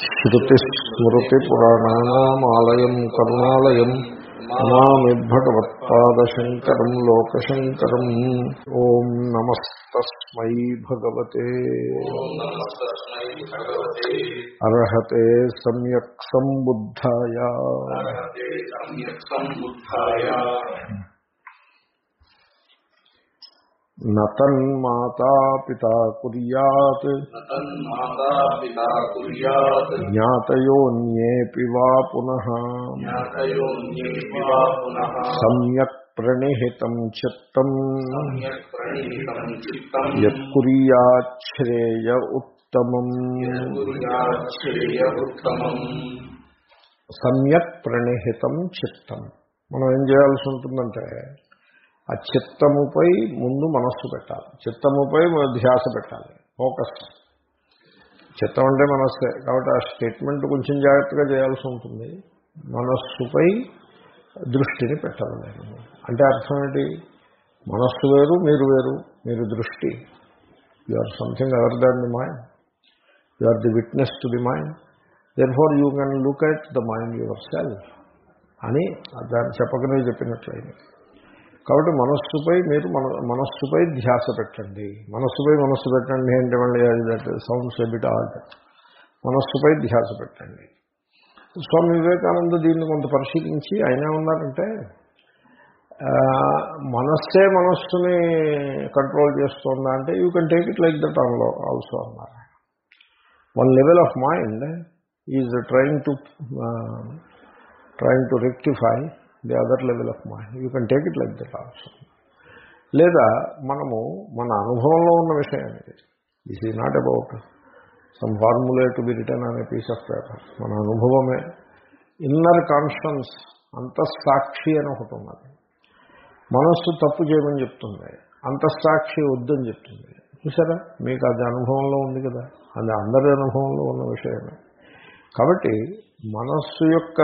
श्रुतिस्मृतिपुराणानामालयम् करुणालयम् नमामि भगवत्पादशङ्करम् लोकशङ्करम् ॐ नमस्तस्मै भगवते अर्हते सम्यक् सम्बुद्धाय न तन्माता पिता कुर्यात् तन्माता पिता कुर्यात् ज्ञातयोऽन्येऽपि वा पुनः ज्ञातयोऽन्येऽपि वा पुनः सम्यक् प्रणिहितम् चित्तम् सम्यक् प्रणीतम् चित्तम् यत्कुर्याच्छ्रेय उत्तमम् కుర్యాశ్రేయ ఉత్తమం సమ్యక్ ప్రణిహితం చిత్తం మనం ఏం చేయాల్సి ఉంటుందంటే ఆ చిత్తముపై ముందు మనస్సు పెట్టాలి చిత్తముపై మన ధ్యాస పెట్టాలి ఫోకస్ చిత్తం అంటే మనస్సే కాబట్టి ఆ స్టేట్మెంట్ కొంచెం జాగ్రత్తగా చేయాల్సి ఉంటుంది మనస్సుపై దృష్టిని పెట్టాలి నేను అంటే అర్థం ఏంటి మనస్సు వేరు మీరు వేరు మీరు దృష్టి you are something other than the mind you are the witness to the mind then far you can look at the mind yourself అని దాన్ని చెప్పకనే చెప్పినట్లయింది కాబట్టి మనస్సుపై మీరు మన మనస్సుపై ధ్యాస పెట్టండి మనస్సుపై మనస్సు పెట్టండి అంటే మళ్ళీ అది దట్ సౌండ్స్ ఎబిట్ ఆడ్ మనస్సుపై ధ్యాస పెట్టండి స్వామి వివేకానంద దీన్ని కొంత పరిశీలించి ఆయన ఉన్నారంటే ఆ, మనస్సే మనస్సుని కంట్రోల్ చేస్తుందా అంటే you can take it like that ఆన్లో ఆల్సో అన్నారు one level of mind is trying to trying to rectify the other level of mind you can take it like that also లేదా మనము మన అనుభవంలో ఉన్న విషయం ఇది this is not about some formulae to be return అనే piece of paper మన అనుభవమే ఇన్నర్ కాన్షియన్స్ అంతఃసాక్షి అని ఒకటి ఉన్నది మనస్సు తప్పు చేయమని చెప్తుంది అంతఃసాక్షి వద్దని చెప్తుంది చూసారా మీకు అది అనుభవంలో ఉంది కదా అది అందరి అనుభవంలో ఉన్న విషయమే కాబట్టి మనస్సు యొక్క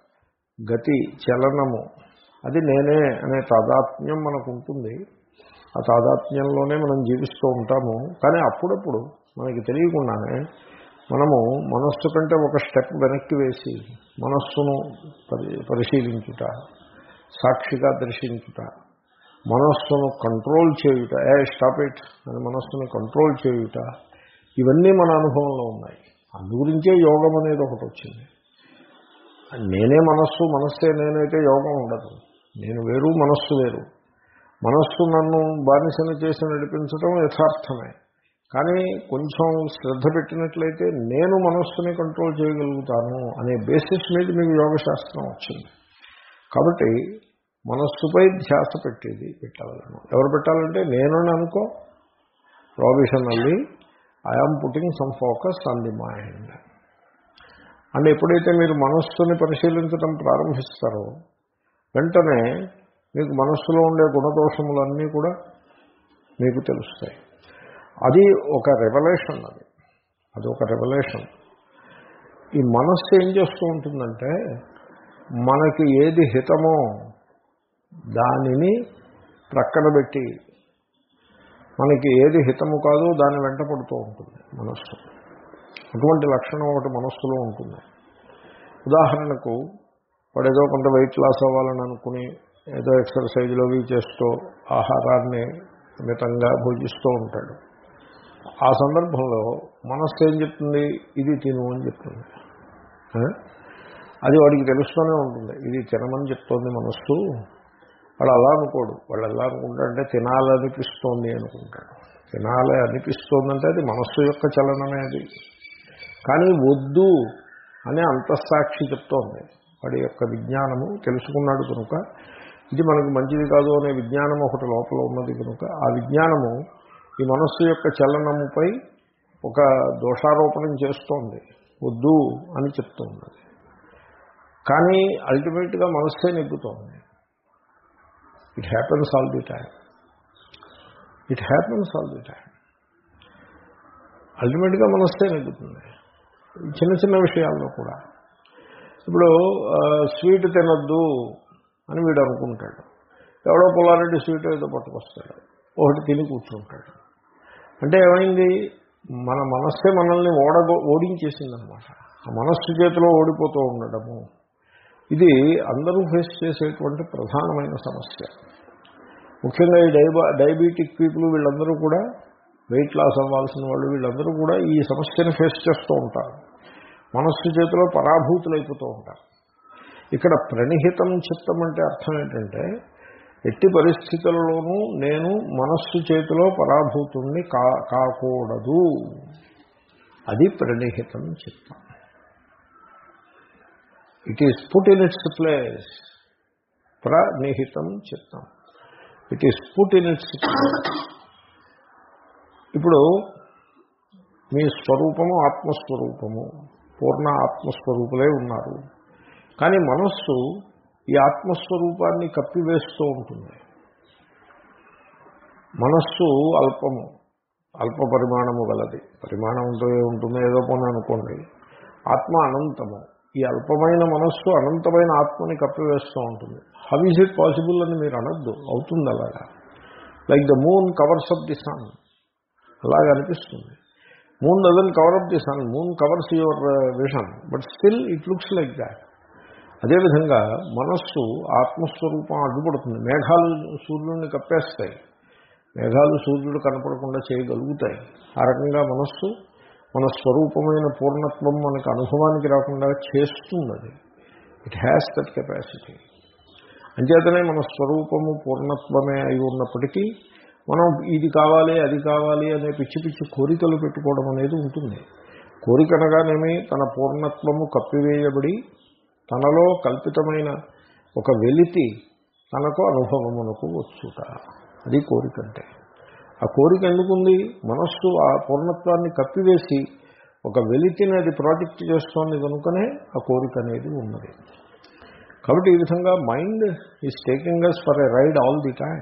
గతి చలనము అది నేనే అనే తాదాత్మ్యం మనకు ఉంటుంది ఆ తాదాత్మ్యంలోనే మనం జీవిస్తూ ఉంటాము కానీ అప్పుడప్పుడు మనకి తెలియకుండానే మనము మనస్సు కంటే ఒక స్టెప్ వెనక్కి వేసి మనస్సును పరి పరిశీలించుట సాక్షిగా దర్శించుట మనస్సును కంట్రోల్ చేయుట ఏ స్టాప్ ఇట్ అని మనస్సును కంట్రోల్ చేయుట ఇవన్నీ మన అనుభవంలో ఉన్నాయి అందుగురించే యోగం అనేది ఒకటి వచ్చింది నేనే మనస్సు మనస్సే నేనైతే యోగం ఉండదు నేను వేరు మనస్సు వేరు మనస్సు నన్ను బానిసను చేసి నడిపించడం యథార్థమే కానీ కొంచెం శ్రద్ధ పెట్టినట్లయితే నేను మనస్సుని కంట్రోల్ చేయగలుగుతాను అనే బేసిస్ మీద మీకు యోగశాస్త్రం వచ్చింది కాబట్టి మనస్సుపై ధ్యాస పెట్టేది పెట్టాలను ఎవరు పెట్టాలంటే నేను అనుకో provisionally I am putting some focus on the mind and ఎప్పుడైతే మీరు మనస్సుని పరిశీలించడం ప్రారంభిస్తారో వెంటనే మీకు మనస్సులో ఉండే గుణదోషములన్నీ కూడా మీకు తెలుస్తాయి అది ఒక రెవల్యూషన్ అది అది ఒక రెవల్యూషన్ ఈ మనస్సు ఏం చేస్తూ ఉంటుందంటే మనకి ఏది హితమో దానిని ప్రక్కన పెట్టి మనకి ఏది హితము కాదో దాని వెంట పడుతూ ఉంటుంది మనస్సు అటువంటి లక్షణం ఒకటి మనస్సులో ఉంటుంది ఉదాహరణకు వాడు ఏదో కొంత వెయిట్ లాస్ అవ్వాలని అనుకుని ఏదో ఎక్సర్సైజ్లో అవి చేస్తూ ఆహారాన్ని మితంగా భోజిస్తూ ఉంటాడు ఆ సందర్భంలో మనస్సు ఏం చెప్తుంది ఇది తిను అని చెప్తుంది ఆ? అది వాడికి తెలుస్తూనే ఉంటుంది ఇది తినమని చెప్తోంది మనస్సు వాడు అలా అనుకోడు వాళ్ళు ఎలా అనుకుంటాడంటే తినాలనిపిస్తోంది అనుకుంటాడు తినాలి అనిపిస్తోందంటే అది మనస్సు యొక్క చలనమే అది కానీ వద్దు అనే అంతఃసాక్షి చెప్తోంది వాడి యొక్క విజ్ఞానము తెలుసుకున్నాడు కనుక ఇది మనకు మంచిది కాదు అనే విజ్ఞానం ఒకటి లోపల ఉన్నది కనుక ఆ విజ్ఞానము ఈ మనస్సు యొక్క చలనముపై ఒక దోషారోపణం చేస్తోంది వద్దు అని చెప్తోంది కానీ అల్టిమేట్గా మనస్సే నెగ్గుతోంది it happens all the time it happens all the time అల్టిమేట్గా మనస్సే నెగ్గుతుంది చిన్న చిన్న విషయాల్లో కూడా ఇప్పుడు ఆ, స్వీట్ తినొద్దు అని వీడు అనుకుంటాడు ఎవడో పుల్లారెడ్డి స్వీట్ ఏదో పట్టుకొస్తాడు ఒకటి తిని కూర్చుంటాడు అంటే ఏమైంది మన మనస్సే మనల్ని ఓడగో ఓడించేసిందనమాట ఆ మనస్సు చేతిలో ఓడిపోతూ ఉండడము ఇది అందరూ ఫేస్ చేసేటువంటి ప్రధానమైన సమస్య ముఖ్యంగా ఈ డైబా డయాబెటిక్ పీపుల్ వీళ్ళందరూ కూడా వెయిట్ లాస్ అవ్వాల్సిన వాళ్ళు వీళ్ళందరూ కూడా ఈ సమస్యను ఫేస్ చేస్తూ ఉంటారు మనస్సు చేతిలో పరాభూతులైపోతూ ఉంటారు ఇక్కడ ప్రణిహితం చిత్తం అంటే అర్థం ఏంటంటే ఎట్టి పరిస్థితులలోనూ నేను మనస్సు చేతిలో పరాభూతుణ్ణి కా కాకూడదు అది ప్రణిహితం చిత్తం it is put in its place ప్రనిహితం చిత్తం it is put in its ఇప్పుడు మీ స్వరూపము ఆత్మస్వరూపము పూర్ణ ఆత్మస్వరూపులే ఉన్నారు కానీ మనస్సు ఈ ఆత్మస్వరూపాన్ని కప్పివేస్తూ ఉంటుంది మనస్సు అల్పము అల్ప పరిమాణము గలది పరిమాణంతో ఉంటుందో ఏదో పోనీ అనుకోండి ఆత్మ అనంతము ఈ అల్పమైన మనస్సు అనంతమైన ఆత్మని కప్పివేస్తూ ఉంటుంది హౌ ఈజ్ ఇట్ పాసిబుల్ అని మీరు అనొద్దు అవుతుంది అలాగా like the moon covers up the sun అలాగా అనిపిస్తుంది moon doesn't cover up the sun moon covers your vision but still it looks like that అదేవిధంగా మనస్సు ఆత్మస్వరూపం అడ్డుపడుతుంది మేఘాలు సూర్యుడిని కప్పేస్తాయి మేఘాలు సూర్యుడు కనపడకుండా చేయగలుగుతాయి ఆ రకంగా మనస్సు మన స్వరూపమైన పూర్ణత్వం మనకు అనుభవానికి రాకుండా చేస్తుంది అది ఇట్ హ్యాస్ దట్ కెపాసిటీ అంచేతనే మన స్వరూపము పూర్ణత్వమే అయి ఉన్నప్పటికీ మనం ఇది కావాలి అది కావాలి అనే పిచ్చి పిచ్చి కోరికలు పెట్టుకోవడం అనేది ఉంటుంది కోరికనగానేమి తన పూర్ణత్వము కప్పివేయబడి తనలో కల్పితమైన ఒక వెలితి తనకు అనుభవమునకు వచ్చుట అది కోరిక అంటే ఆ కోరిక ఎందుకుంది మనస్సు ఆ పూర్ణత్వాన్ని కప్పివేసి ఒక వెలితిని అది ప్రాజెక్ట్ చేస్తోంది కనుకనే ఆ కోరిక అనేది ఉన్నది కాబట్టి ఈ విధంగా mind is taking us for a ride all the time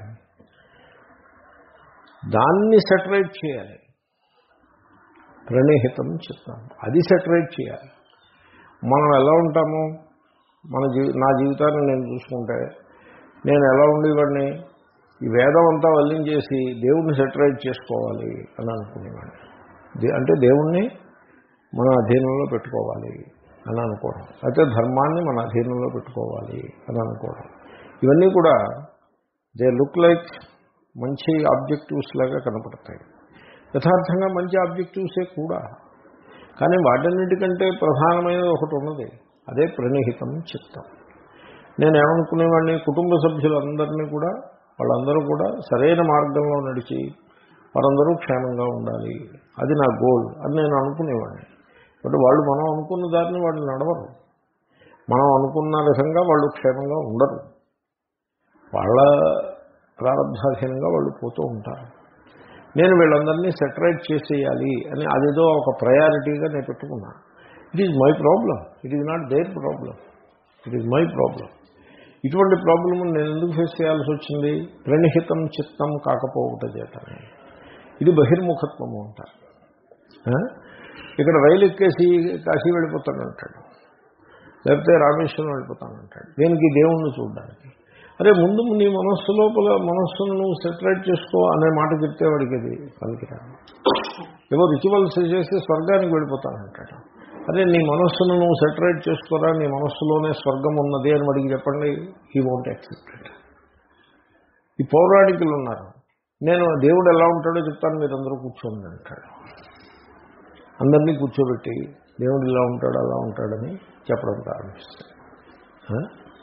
దాన్ని సెటరేట్ చేయాలి ప్రణిహితం చెప్తాం అది సెటరేట్ చేయాలి మనం ఎలా ఉంటాము మన జీవి నా జీవితాన్ని నేను చూసుకుంటే నేను ఎలా ఉండేవాడిని ఈ వేదం అంతా వల్లించేసి దేవుణ్ణి సెటరేట్ చేసుకోవాలి అని అనుకునేవాడిని దే- అంటే దేవుణ్ణి మన అధీనంలో పెట్టుకోవాలి అని అనుకోవడం అయితే ధర్మాన్ని మన అధీనంలో పెట్టుకోవాలి అని అనుకోవడం ఇవన్నీ కూడా దే లుక్ లైక్ మంచి ఆబ్జెక్టివ్స్ లాగా కనపడతాయి యథార్థంగా మంచి ఆబ్జెక్టివ్సే కూడా కానీ వాటన్నిటికంటే ప్రధానమైనది ఒకటి ఉన్నది అదే ప్రణిహితం చిత్తం నేను ఏమనుకునేవాడిని కుటుంబ సభ్యులందరినీ కూడా వాళ్ళందరూ కూడా సరైన మార్గంలో నడిచి వారందరూ క్షేమంగా ఉండాలి అది నా గోల్ అని నేను అనుకునేవాడిని బట్ వాళ్ళు మనం అనుకున్న దారిని వాళ్ళు నడవరు మనం అనుకున్న విధంగా వాళ్ళు క్షేమంగా ఉండరు వాళ్ళ ప్రారంభాధీనంగా వాళ్ళు పోతూ ఉంటారు నేను వీళ్ళందరినీ సెటరేట్ చేసేయాలి అని అదేదో ఒక ప్రయారిటీగా నేను పెట్టుకున్నా it is my problem it is not their problem it is my problem ఇటువంటి ప్రాబ్లం నేను ఎందుకు ఫేస్ చేయాల్సి వచ్చింది ప్రణిహితం చిత్తం కాకపోవట చేతనే ఇది బహిర్ముఖత్వము అంటారు ఆ? ఇక్కడ రైలు ఎక్కేసి కాశీ వెళ్ళిపోతానంటాడు లేకపోతే రామేశ్వరం వెళ్ళిపోతానంటాడు దేనికి దేవుణ్ణి చూడడానికి అరే ముందు నీ మనస్సు లోపల మనస్సును నువ్వు సెటరేట్ చేసుకో అనే మాట చెప్తే వాడికి అది పనికిరాదు ఏవో రిచువల్స్ చేసి స్వర్గానికి వెళ్ళిపోతానంటాడు అదే నీ మనస్సును నువ్వు సెటరేట్ చేసుకోరా నీ మనస్సులోనే స్వర్గం ఉన్నది అని వాడికి చెప్పండి ఈ వోంట్ యాక్సెప్ట్ ఇట్ ఈ పౌరాణికులు ఉన్నారు నేను దేవుడు ఎలా ఉంటాడో చెప్తాను మీరు అందరూ కూర్చోండి అంటాడు అందరినీ కూర్చోబెట్టి దేవుడు ఇలా ఉంటాడు అలా ఉంటాడని చెప్పడం ప్రారంభిస్తాడు ఆ?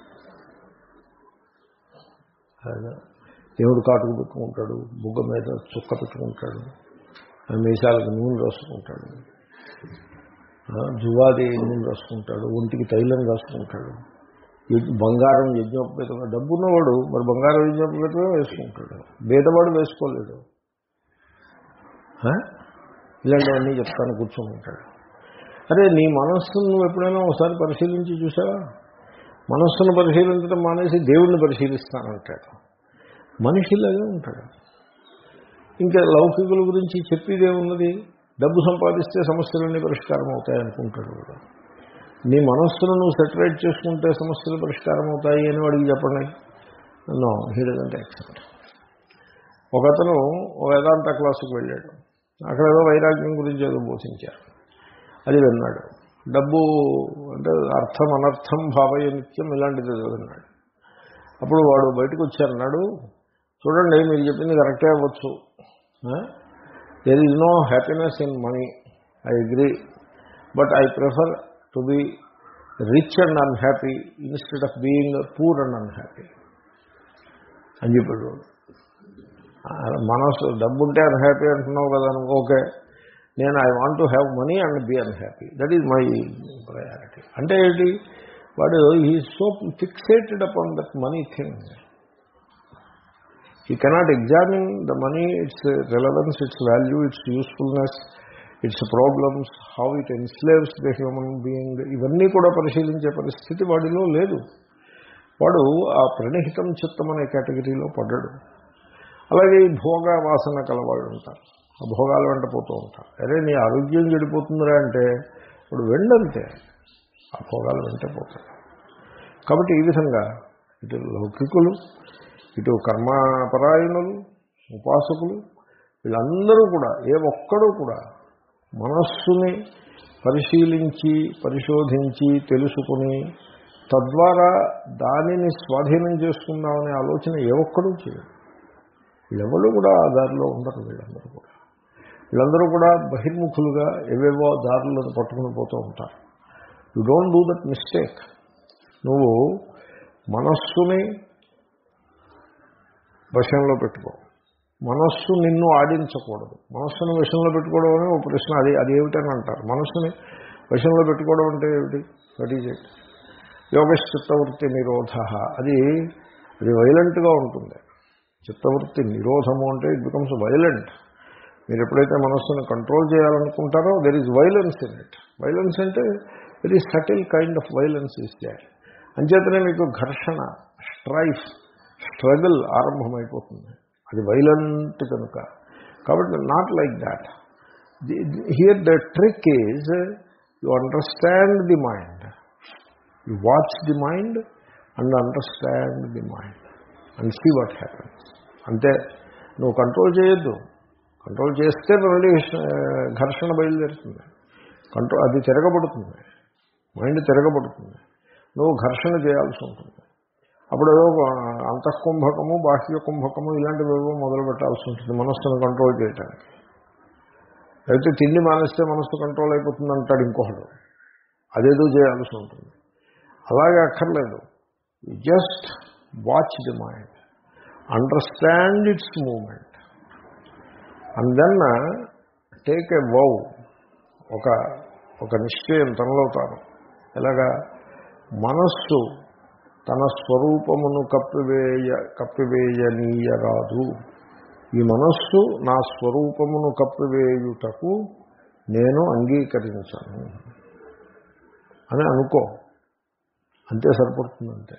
అదే. దేవుడు కాటుకు పెట్టుకుంటాడు బుగ్గ మీద చుక్క పెట్టుకుంటాడు ఆ మీసాలకు నూనె రాసుకుంటాడు ఆ, జువాది నూనె రాసుకుంటాడు ఒంటికి తైలం రాసుకుంటాడు యజ్ఞ- బంగారం యజ్ఞోపేతంగా డబ్బున్నవాడు మరి బంగారం యజ్ఞోపేతంగా వేసుకుంటాడు బేదవాడు వేసుకోలేడు ఆ? ఇలాంటివన్నీ చెప్తాను కూర్చోమంటాడు అరే నీ మనస్సును నువ్వు ఎప్పుడైనా ఒకసారి పరిశీలించి చూసావా మనస్సును పరిశీలించడం మానేసి దేవుణ్ణి పరిశీలిస్తానంటాడు మనిషిలాగే ఉంటాడు ఇంకా లౌకికుల గురించి చెప్పేదేమున్నది డబ్బు సంపాదిస్తే సమస్యలన్నీ పరిష్కారం అవుతాయి అనుకుంటాడు వాడు నీ మనస్సును నువ్వు సెటరేట్ చేసుకుంటే సమస్యలు పరిష్కారం అవుతాయి అని వాడికి చెప్పండి నో హీ డజంట్ యాక్సెప్ట్ ఒకతను ఓ వేదాంత క్లాసుకు వెళ్ళాడు అక్కడ ఏదో వైరాగ్యం గురించి ఏదో బోధించారు అది విన్నాడు డబ్బు అంటే అర్థం అనర్థం భావయ నిత్యం ఇలాంటిది చదివినాడు అప్పుడు వాడు బయటకు వచ్చారన్నాడు చూడండి మీరు చెప్పింది కరెక్టే అవ్వచ్చు there is no happiness in money I agree but I prefer to be rich and unhappy instead of being poor and unhappy అని చెప్పాడు వాడు. ఆ, మనసు డబ్బు ఉంటే అన్హ్యాపీ అంటున్నావు కదా ఓకే నేను I want to have money and be unhappy that is my priority అంటే ఏంటి వాడు he so fixated upon that money thing he cannot examine the money its relevance its value its usefulness its problems how it enslaves the human being ఇవన్నీ కూడా పరిశీలించే పరిస్థితి వాడిలో లేదు వాడు ఆ ప్రణిహితం చిత్తం అనే కేటగిరీలో పడ్డాడు అలాగే ఈ భోగ వాసన కలవాళ్ళు ఉంటారు ఆ భోగాలు వెంట పోతూ ఉంటారు అరే నీ ఆరోగ్యం చెడిపోతుందిరా అంటే ఇప్పుడు వెండంతే ఆ భోగాలు వెంట పోతాడు కాబట్టి ఈ విధంగా ఇటు లౌకికులు ఇటు కర్మపరాయణులు ఉపాసకులు వీళ్ళందరూ కూడా ఏ ఒక్కడూ కూడా మనస్సుని పరిశీలించి పరిశోధించి తెలుసుకుని తద్వారా దానిని స్వాధీనం చేసుకుందామనే ఆలోచన ఏ ఒక్కడూ చేయరు వీళ్ళెవరు కూడా ఆ దారిలో ఉండరు వీళ్ళందరూ కూడా వీళ్ళందరూ కూడా బహిర్ముఖులుగా ఏవేవో దారులను పట్టుకుని పోతూ ఉంటారు you don't do that mistake నువ్వు మనస్సుని వశంలో పెట్టుకో మనస్సు నిన్ను ఆడించకూడదు మనస్సుని వశంలో పెట్టుకోవడం అనే ఒక ప్రశ్న అది అది ఏమిటని అంటారు మనస్సుని వశంలో పెట్టుకోవడం అంటే ఏమిటి దట్ ఈజ్ ఇట్ యోగశ్ చిత్తవృత్తి నిరోధ అది అది వైలెంట్గా ఉంటుంది చిత్తవృత్తి నిరోధము అంటే ఇట్ బికమ్స్ వైలెంట్ మీరు ఎప్పుడైతే మనస్సును కంట్రోల్ చేయాలనుకుంటారో there is violence in it violence అంటే very subtle kind of violence is there అంచేతనే మీకు ఘర్షణ స్ట్రైఫ్ స్ట్రగుల్ ఆరంభమైపోతుంది అది వైలెంట్ కనుక కాబట్టి not like that here the trick is you understand the mind you watch the mind and understand the mind and see what happens అంతే నువ్వు control చేయొద్దు control చేస్తే మళ్ళీ ఘర్షణ బయలుదేరుతుంది కంట్రోల్ అది తిరగబడుతుంది మైండ్ తిరగబడుతుంది నువ్వు ఘర్షణ చేయాల్సి ఉంటుంది అప్పుడు ఏదో అంతఃకుంభకము బాహ్య కుంభకము ఇలాంటివి ఏవో మొదలు పెట్టాల్సి ఉంటుంది మనస్సును కంట్రోల్ చేయడానికి అయితే తిండి మానేస్తే మనస్సు కంట్రోల్ అయిపోతుంది అంటాడు ఇంకొకడు అదేదో చేయాల్సి ఉంటుంది అలాగే అక్కర్లేదు just watch the mind understand its moment and then take a vow ఒక ఒక నిశ్చయం తనలో తాను ఎలాగా మనస్సు తన స్వరూపమును కప్పివేయ కప్పివేయనీయరాదు ఈ మనస్సు నా స్వరూపమును కప్పివేయుటకు నేను అంగీకరించాను అని అనుకో అంతే సరిపడుతుందంటే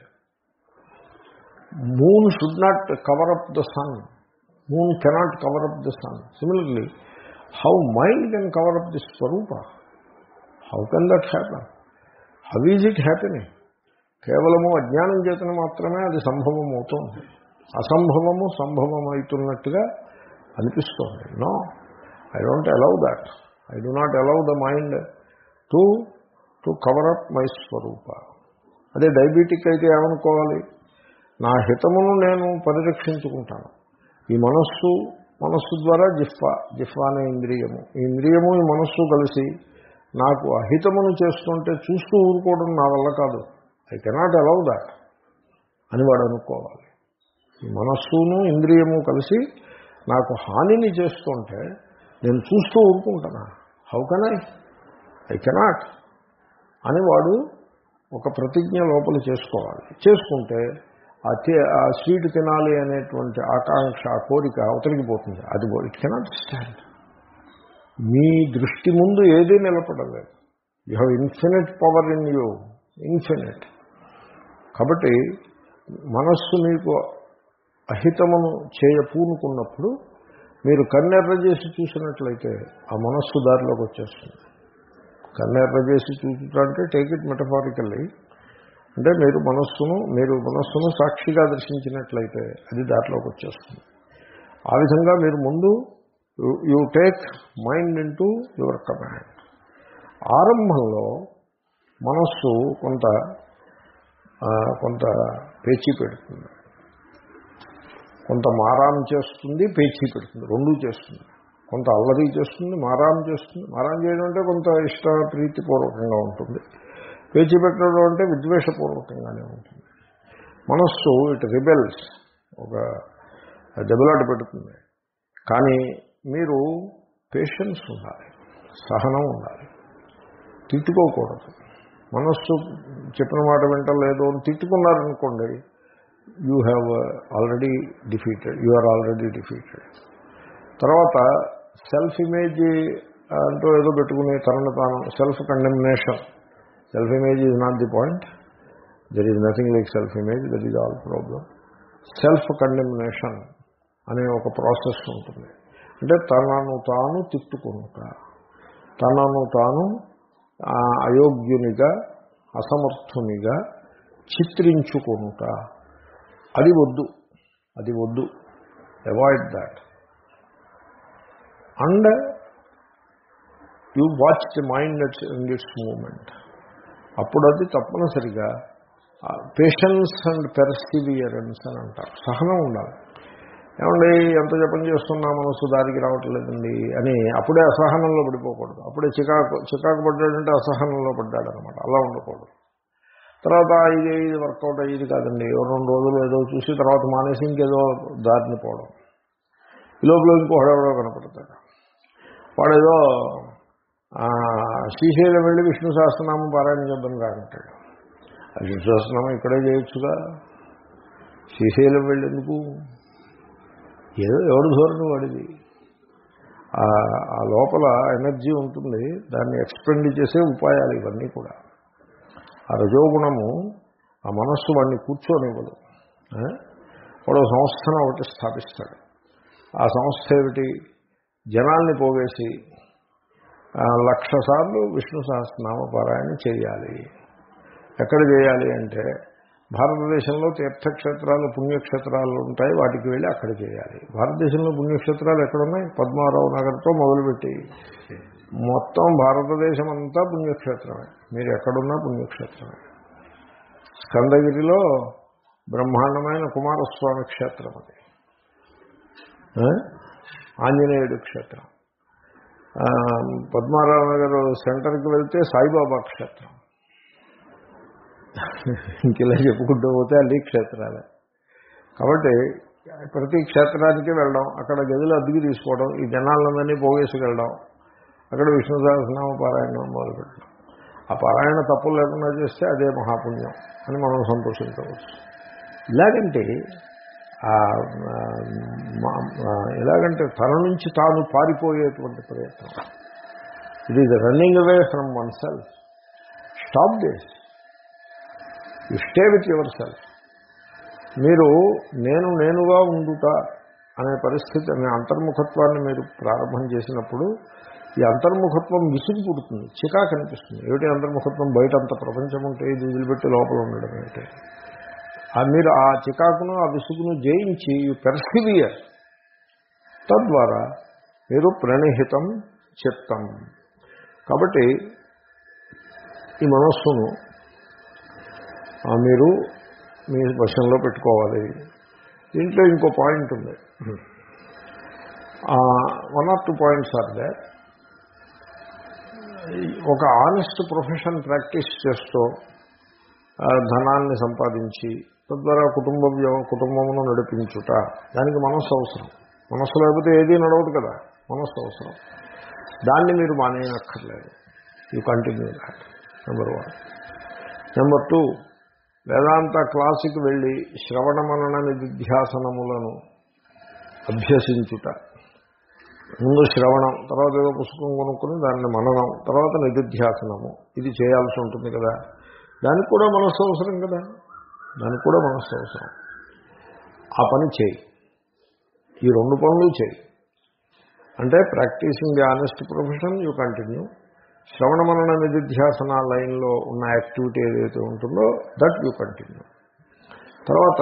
moon should not cover up the sun moon cannot cover up the sun similarly how mind can cover up the స్వరూప how can that happen how is it happening కేవలము అజ్ఞానం చేతన మాత్రమే అది సంభవం అవుతుంది అసంభవము సంభవం అవుతున్నట్టుగా అనిపిస్తోంది no I don't allow that I do not allow the mind to to cover up my స్వరూప అదే డయాబెటిక్ అయితే ఏమనుకోవాలి నా హితమును నేను పరిరక్షించుకుంటాను ఈ మనస్సు మనస్సు ద్వారా జిఫ్వా జిఫ్వా అనే ఇంద్రియము ఈ ఇంద్రియము ఈ మనస్సు కలిసి నాకు అహితమును చేస్తుంటే చూస్తూ ఊరుకోవడం నా వల్ల కాదు ఐ కెనాట్ అలౌ దాట్ అని వాడు అనుకోవాలి ఈ మనస్సును ఇంద్రియము కలిసి నాకు హానిని చేస్తుంటే నేను చూస్తూ ఊరుకుంటానా how can I I cannot అని వాడు ఒక ప్రతిజ్ఞ లోపల చేసుకోవాలి చేసుకుంటే ఆ తే- ఆ స్వీట్ తినాలి అనేటువంటి ఆకాంక్ష ఆ కోరిక అవతలికి పోతుంది అది ఇట్ కెనాట్ స్టాండ్ మీ దృష్టి ముందు ఏదీ నిలబడలేదు you have infinite power in you infinite కాబట్టి మనస్సు మీకు అహితమును చేయ పూనుకున్నప్పుడు మీరు కన్నెర్ర చేసి చూసినట్లయితే ఆ మనస్సు దారిలోకి వచ్చేస్తుంది కన్నెర్ర చేసి చూచుట అంటే టేక్ ఇట్ మెటఫారికల్లీ అంటే మీరు మనస్సును మీరు మనస్సును సాక్షిగా దర్శించినట్లయితే అది దారిలోకి వచ్చేస్తుంది ఆ విధంగా మీరు ముందు you take mind into your command ఆరంభంలో మనస్సు కొంత ఆ, కొంత పేచీ పెడుతుంది కొంత మారాం చేస్తుంది పేచీ పెడుతుంది రెండూ చేస్తుంది కొంత అల్లరి చేస్తుంది మారాం చేస్తుంది మారాం చేయడం అంటే కొంత ఇష్ట ప్రీతిపూర్వకంగా ఉంటుంది పేచీ పెట్టడం అంటే విద్వేషపూర్వకంగానే ఉంటుంది మనస్సు ఇట్ రిబెల్స్ ఒక దెబ్బలాట పెడుతుంది కానీ మీరు పేషెన్స్ ఉండాలి సహనం ఉండాలి తిట్టుకోకూడదు మనస్సు చెప్పిన మాట వింటలేదు అని తిట్టుకున్నారనుకోండి you have already defeated you are already defeated తర్వాత సెల్ఫ్ ఇమేజ్ అంటూ ఏదో పెట్టుకుని తనను తాను self condemnation self image is not the point there is nothing like self image that is all problem self condemnation అనే ఒక ప్రాసెస్ ఉంటుంది అంటే తనను తాను తిట్టుకునుట తనను తాను ఆ, అయోగ్యునిగా అసమర్థునిగా చిత్రించుకొనుట అది వద్దు అది వద్దు avoid that and you watch the mind in its moment అప్పుడు అది తప్పనిసరిగా పేషెన్స్ అండ్ పెర్సివియరెన్స్ అని అంటారు సహనం ఉండాలి ఏమండి ఎంత జపం చేస్తున్నా మనసు దారికి రావట్లేదండి అని అప్పుడే అసహనంలో పడిపోకూడదు అప్పుడే చికాకు చికాకు పడ్డాడంటే అసహనంలో పడ్డాడు అనమాట అలా ఉండకూడదు తర్వాత ఇది ఇది వర్కౌట్ అయ్యేది కాదండి ఓ రెండు రోజులు ఏదో చూసి తర్వాత మానేసి ఇంకేదో దారిని పోవడం ఈ లోపల ఇంకోడెవడో కనపడతాడు వాడేదో ఆ, శ్రీశైలం వెళ్ళి విష్ణు సహస్రనామం పారాయణ చేద్దాం కాదంటాడు ఆ విష్ణు సహస్రనామం ఇక్కడే చేయొచ్చుగా శ్రీశైలం వెళ్ళేందుకు ఏదో ఎవరు ధోరణి వాడిది ఆ- ఆ లోపల ఎనర్జీ ఉంటుంది దాన్ని ఎక్స్పెండ్ చేసే ఉపాయాలు ఇవన్నీ కూడా ఆ రజోగుణము ఆ మనస్సు వాడిని కూర్చోనివ్వదు ఆ? వాడు ఒక సంస్థను ఒకటి స్థాపిస్తాడు ఆ సంస్థ ఏమిటి జనాల్ని పోగేసి ఆ, లక్ష సార్లు విష్ణు సహస్రనామ పారాయణ చేయాలి ఎక్కడ చేయాలి అంటే భారతదేశంలో తీర్థక్షేత్రాలు పుణ్యక్షేత్రాలు ఉంటాయి వాటికి వెళ్ళి అక్కడ చేయాలి భారతదేశంలో పుణ్యక్షేత్రాలు ఎక్కడున్నాయి పద్మారావు నగర్తో మొదలుపెట్టి మొత్తం భారతదేశం అంతా పుణ్యక్షేత్రమే మీరు ఎక్కడున్నా పుణ్యక్షేత్రమే స్కందగిరిలో బ్రహ్మాండమైన కుమారస్వామి క్షేత్రం అది ఆ? ఆంజనేయుడు క్షేత్రం ఆ, పద్మారావు నగర్ సెంటర్కి వెళ్తే సాయిబాబా క్షేత్రం ఇంకెలా చెప్పుకుంటూ పోతే అన్ని క్షేత్రాలే కాబట్టి ప్రతి క్షేత్రానికి వెళ్ళడం అక్కడ గదులు అద్దెకి తీసుకోవడం ఈ జనాలందరినీ పోగేసి వెళ్ళడం అక్కడ విష్ణు సహస్రనామ పారాయణం మొదలుపెట్టడం ఆ పారాయణ తప్పులు లేకుండా చేస్తే అదే మహాపుణ్యం అని మనం సంతోషించవచ్చు ఇలాగంటే ఆ, ఆ, మా- ఆ, ఎలాగంటే తన నుంచి తాను పారిపోయేటువంటి ప్రయత్నం it is running away from oneself stop this you stay with yourself మీరు నేను నేనుగా ఉండుట అనే పరిస్థితి అనే అంతర్ముఖత్వాన్ని మీరు ప్రారంభం చేసినప్పుడు ఈ అంతర్ముఖత్వం విసుగు పుడుతుంది చికాకు అనిపిస్తుంది ఏమిటి అంతర్ముఖత్వం బయట అంత ప్రపంచం ఉంటే ఇది వదిలిపెట్టి లోపల ఉండడం ఏంటి ఆ మీరు ఆ చికాకును ఆ విసుగును జయించి యు పెర్సివియర్ తద్వారా మీరు ప్రణిహితం చిత్తం కాబట్టి ఈ మనస్సును ఆ, మీరు మీ వశంలో పెట్టుకోవాలి దీంట్లో ఇంకో పాయింట్ ఉంది one or two points are there ఒక ఆనెస్ట్ ప్రొఫెషన్ ప్రాక్టీస్ చేస్తూ ఆ, ధనాన్ని సంపాదించి తద్వారా కుటుంబ వ్యవ కుటుంబమును నడిపించుట దానికి మనస్సు అవసరం మనస్సు లేకపోతే ఏదీ నడవదు కదా మనస్సు అవసరం దాన్ని మీరు మానేయనక్కర్లేదు you continue that number one number two Vedanta క్లాసుకి వెళ్ళి శ్రవణ మనన నిధిధ్యాసనములను అభ్యసించుట ముందు శ్రవణం తర్వాత ఏదో పుస్తకం కొనుక్కుని దాన్ని మననం తర్వాత నిధిధ్యాసనము ఇది చేయాల్సి ఉంటుంది కదా దానికి కూడా మనస్సు అవసరం కదా దానికి కూడా మనస్సు అవసరం ఆ పని చేయి ఈ రెండు పనులు చేయి అంటే practising the honest profession you continue శ్రవణ మనన నిధిధ్యాసన లైన్లో ఉన్న యాక్టివిటీ ఏదైతే ఉంటుందో దట్ యూ కంటిన్యూ తర్వాత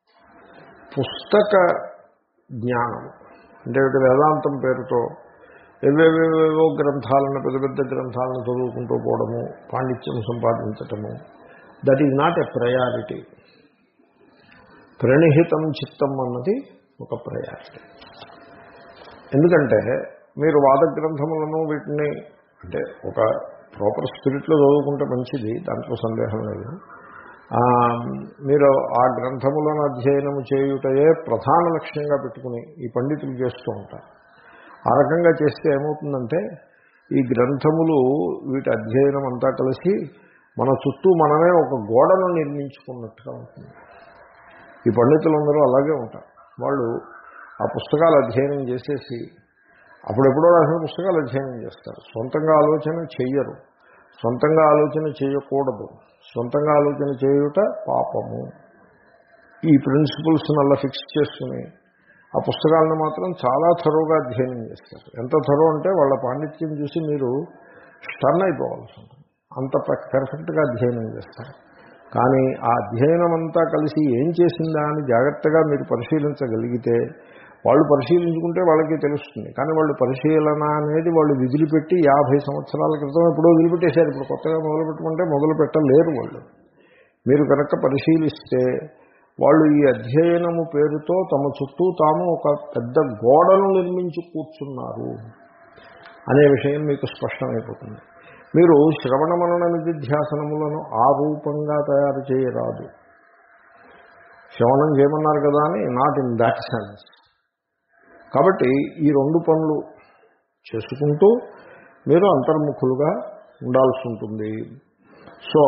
పుస్తక జ్ఞానం అంటే ఒకటి వేదాంతం పేరుతో ఏవేవేవేవో గ్రంథాలను పెద్ద పెద్ద గ్రంథాలను చదువుకుంటూ పోవడము పాండిత్యం సంపాదించటము that is not a priority ప్రణిహితం చిత్తం అన్నది ఒక ప్రయారిటీ ఎందుకంటే మీరు వాద గ్రంథములను వీటిని అంటే ఒక ప్రాపర్ స్పిరిట్లో చదువుకుంటే మంచిది దాంట్లో సందేహం లేదు ఆ, మీరు ఆ గ్రంథములను అధ్యయనము చేయుటయే ప్రధాన లక్ష్యంగా పెట్టుకుని ఈ పండితులు చేస్తూ ఉంటారు ఆ రకంగా చేస్తే ఏమవుతుందంటే ఈ గ్రంథములు వీటి అధ్యయనం అంతా కలిసి మన చుట్టూ మనమే ఒక గోడను నిర్మించుకున్నట్టుగా ఉంటుంది ఈ పండితులందరూ అలాగే ఉంటారు వాళ్ళు ఆ పుస్తకాలు అధ్యయనం చేసేసి అప్పుడెప్పుడో రాసిన పుస్తకాలు అధ్యయనం చేస్తారు సొంతంగా ఆలోచన చెయ్యరు సొంతంగా ఆలోచన చేయకూడదు సొంతంగా ఆలోచన చేయుట పాపము ఈ ప్రిన్సిపల్స్ని అలా ఫిక్స్ చేసుకుని ఆ పుస్తకాలను మాత్రం చాలా థరోగా అధ్యయనం చేస్తారు ఎంత థరో అంటే వాళ్ళ పాండిత్యం చూసి మీరు స్టన్ అయిపోవాల్సి ఉంటుంది అంత పర్ఫెక్ట్గా అధ్యయనం చేస్తారు కానీ ఆ అధ్యయనం అంతా కలిసి ఏం చేసిందా అని జాగ్రత్తగా మీరు పరిశీలించగలిగితే వాళ్ళు పరిశీలించుకుంటే వాళ్ళకి తెలుస్తుంది కానీ వాళ్ళు పరిశీలన అనేది వాళ్ళు విదిలిపెట్టి యాభై సంవత్సరాల క్రితం ఎప్పుడో వదిలిపెట్టేశారు ఇప్పుడు కొత్తగా మొదలు పెట్టుకుంటే మొదలు పెట్టలేరు వాళ్ళు మీరు కనుక పరిశీలిస్తే వాళ్ళు ఈ అధ్యయనము పేరుతో తమ చుట్టూ తాము ఒక పెద్ద గోడను నిర్మించి కూర్చున్నారు అనే విషయం మీకు స్పష్టమైపోతుంది మీరు శ్రవణ మనన నిధిధ్యాసనములను ఆ రూపంగా తయారు చేయరాదు శ్రవణం చేయమన్నారు కదా అని నాట్ ఇన్ దాట్ సెన్స్ కాబట్టి ఈ రెండు పనులు చేసుకుంటూ మీరు అంతర్ముఖులుగా ఉండాల్సి ఉంటుంది సో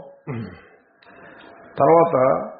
తర్వాత